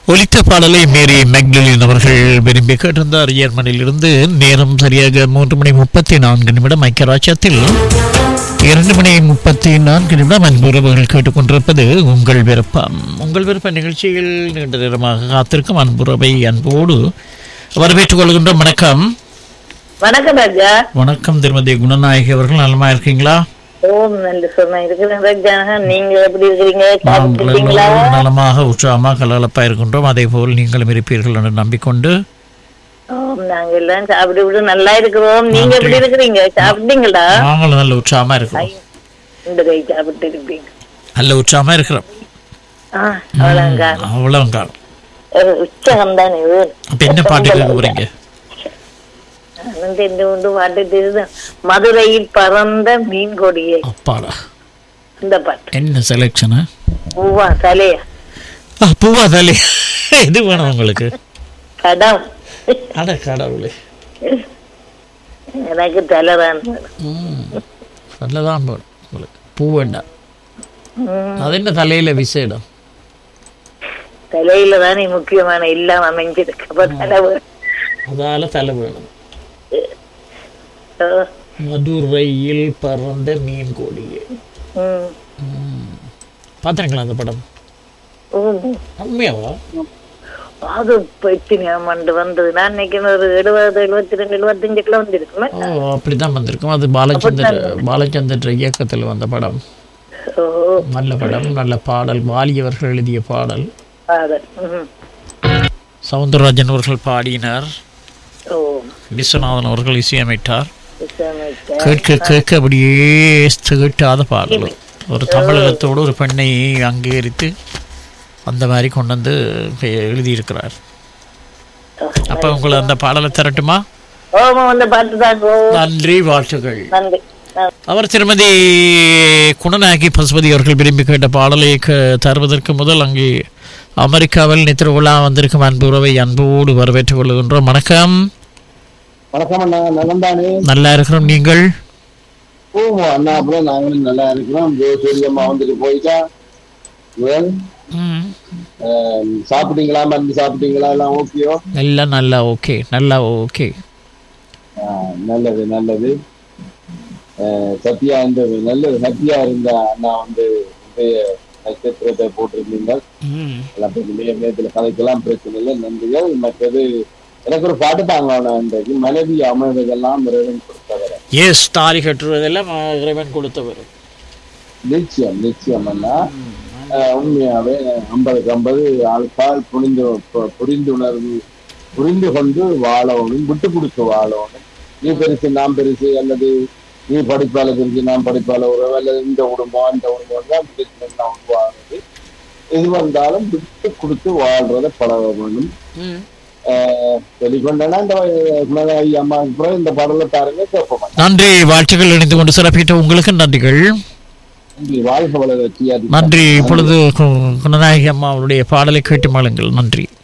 ஒலித்த பாடலை மேரி மெக்டலின் அவர்கள் விரும்பி கேட்டிருந்தார் ஜெர்மனியிலிருந்து நேரம் சரியாக மூன்று மணி முப்பத்தி நான்கு நிமிடம் ஐக்கியராட்சத்தில் இரண்டு மணி முப்பத்தி நான்கு நிமிடம் அன்பு உறவுகள் கேட்டுக்கொண்டிருப்பது உங்கள் விருப்பம் உங்கள் விருப்ப நிகழ்ச்சியில் நீண்ட நேரமாக காத்திருக்கும் அன்புறவை அன்போடு வரவேற்றுக் கொள்கின்றோம் வணக்கம் வணக்கம் ராஜா வணக்கம் திருமதி குணநாயகி அவர்கள் நலமா இருக்கீங்களா ஓம் நல்ல சொன்ன இருக்கிறேன் ராஜா நீங்க எப்படி இருக்கிறீங்க நாங்கள் சாப்பிட்டீங்களா எல்லோரும் நலமாக உற்சாகமாக கலகலப்பா இருக்கின்றோம் அதே போல் நீங்களும் இருப்பீர்கள் என்று நம்பிக்கொண்டு ஓம் நாங்க எல்லாம் சாப்பிட்டு விட்டு நல்லா இருக்கிறோம் நீங்க நன்றி. எப்படி இருக்கிறீங்க சாப்பிட்டீங்களா நாங்களும் நல்ல உற்சாகமா இருக்கிறோம் இந்த கை சாப்பிட்டு இருப்பீங்க நல்ல உற்சாகமா இருக்கிறோம் ஆ அவ்வளோங்க அவ்வளவுங்க உச்சகம் தானே இது அப்ப என்ன பாட்டு கேட்க போறீங்க வந்து இந்த ஒன்று பாட்டு இதுதான் மதுரையில் பறந்த மீன் கொடியே அப்பாடா இந்த பாட்டு என்ன செலெக்ஷனு பூவா தலையா பூவா தலை எது வேணும் உங்களுக்கு கடம் அட கடவுளே எனக்கு தலைதான் ம், நல்லதான் போடும் உங்களுக்கு பூ வேண்டாம் ம், அது என்ன தலையில விசேடம் தலையில தானே முக்கியமான எல்லாம் அமைஞ்சிருக்கு அப்ப தலை வேணும். அதால தலை வேணும் ஓ, மதுரையில் பறந்த மீன் கோழியே ம், பார்த்துருங்களா அந்த படம் ம். உண்மையாவா அது பைத்தியம் மண்டு வந்தது நான் நினைக்கிறேன் ஒரு எழுபது எழுபத்தி ரெண்டு எழுபத்தஞ்சு கிலோ வந்திருக்குமே ஓ அப்படிதான் வந்திருக்கும் அது பாலச்சந்தர் பாலச்சந்தர் இயக்கத்தில் வந்த படம் ஓ நல்ல படம் நல்ல பாடல் வாலி அவர்கள் எழுதிய பாடல் காதல் ம். சவுந்தரராஜன் அவர்கள் பாடினார் ஓ விஸ்வநாதன் அவர்கள் இசையமைத்தார் இசையமைத்த கேட்க கேட்க அப்படியே திகட்டாத பாடல் ஒரு தமிழகத்தோடு ஒரு பெண்ணை அங்கீகரித்து அந்த மாதிரி கொண்டு வந்து எ- எழுதியிருக்கிறார் அப்போ உங்களை அந்த பாடலை தரட்டுமா ஓமா வந்த பாட்டு தான் ஓ நன்றி வாழ்த்துகள் நன்றி நன்றி. அவர் திருமதி குணநாயகி பசுபதி அவர்கள் விரும்பி கேட்ட பாடலை க- தருவதற்கு முதல் அங்கே அமெரிக்காவில் நித்திர விழா வந்திருக்கும் அன்பு உறவை அன்போடு வரவேற்றுக் கொள்கின்றோம் வணக்கம் வணக்கம் அண்ணா நலந்தானே நல்லா இருக்கிறோம் நீங்கள் ஓ அண்ணா அப்புறம் நாங்களும் நல்லா இருக்கிறோம் ஜோசூரி அம்மா வந்துட்டு போயிட்டா well, ம். ஆம், சாப்பிட்டீங்களா மருந்து சாப்பிட்டீங்களா எல்லாம் ஓகேயோ எல்லாம் நல்லா ஓகே நல்லா ஓகே ஆ, நல்லது நல்லது ஆ, சத்யா இந்த நல்லது சத்யா இருந்த அண்ணா வந்து இன்றைய நட்சத்திரத்தை போட்டிருந்தீங்க ம். எல்லாம் பெரிய நேரத்தில் கதைக்கெல்லாம் பிரச்சனை இல்லை நன்றிகள் மற்றது எனக்கு ஒரு பாட்டு தாங்க அண்ணா இன்றைக்கு மனைவி அமைவதெல்லாம் இறைவன் கொடுத்தவரை எஸ் தாலி கட்டுவதெல்லாம் அஹ், இறைவன் கொடுத்தவர் நிச்சயம் நிச்சயம் அண்ணா ஆஹ் உண்மையாவே ஐம்பதுக்கு ஐம்பது ஆள்பால் புரிந்து பு- புரிந்துணர்வு புரிந்து கொண்டு வாழணும் விட்டு கொடுத்து வாழணும் நீ பெருசு நான் பெருசு அல்லது நீ படிப்பால பெருசு நான் படிப்பால உறவு அல்லது இந்த குடும்பம் அந்த குடும்பம் தான் பிரச்சனை எல்லாம் உருவாகுது எது வந்தாலும் விட்டு கொடுத்து வாழ்றத பழக வேண்டும் ஆஹ் வெளிக்கொண்டனா இந்த குணநாயகி அம்மாவுக்கு அப்புறம் இந்த பாடலை பாருங்க கேட்போம் நன்றி வாழ்த்துக்கள் இணைந்து கொண்டு சிறப்பித்த உங்களுக்கு நன்றிகள் நன்றி வாழ்க வளர வெற்றியாதி நன்றி இப்பொழுது கு- குணநாயகி அம்மா அவருடைய பாடலை கேட்டு மாளுங்கள் நன்றி